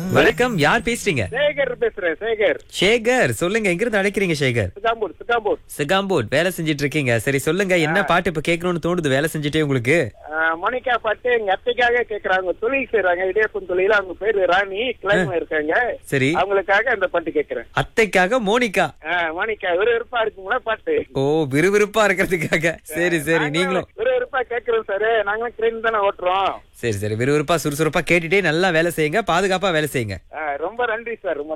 வணக்கம் யார் பேசுறீங்க சேகர் பேசுறேன் சேகர் சேகர் சொல்லுங்க எங்க இருந்து அழைக்கிறீங்க சேகர் சிகாம்பூர் சிகாம்பூர் சிகாம்பூர் வேலை செஞ்சிட்டு இருக்கீங்க சரி சொல்லுங்க என்ன பாட்டு இப்ப கேட்கணும்னு தோணுது வேலை செஞ்சுட்டே உங்களுக்கு ஆஹ், மோனிகா பாட்டு எங்க அத்தைக்காக கேக்குறாங்க தொழில் செய்யறாங்க இடியப்பன் தொழில அவங்க பேரு ராணி கிளைம் இருக்காங்க சரி அவங்களுக்காக அந்த பாட்டு கேக்குறேன் அத்தைக்காக மோனிகா ஆஹ், மோனிகா ஒரு விருப்பா இருக்குங்களா பாட்டு ஓ விறுவிறுப்பா இருக்கிறதுக்காக சரி சரி நீங்களும் ஒரு விருப்பா கேக்குறோம் சார் நாங்களும் ட்ரெயின் தானே ஓட்டுறோம் சரி சரி விறுவிறுப்பா சுறுசுறுப்பா கேட்டுட்டே நல்லா வேலை செய்யுங்க பாதுகாப்பா வேலை செய்யுங்க ஆஹ், ரொம்ப நன்றி சார் ரொம்ப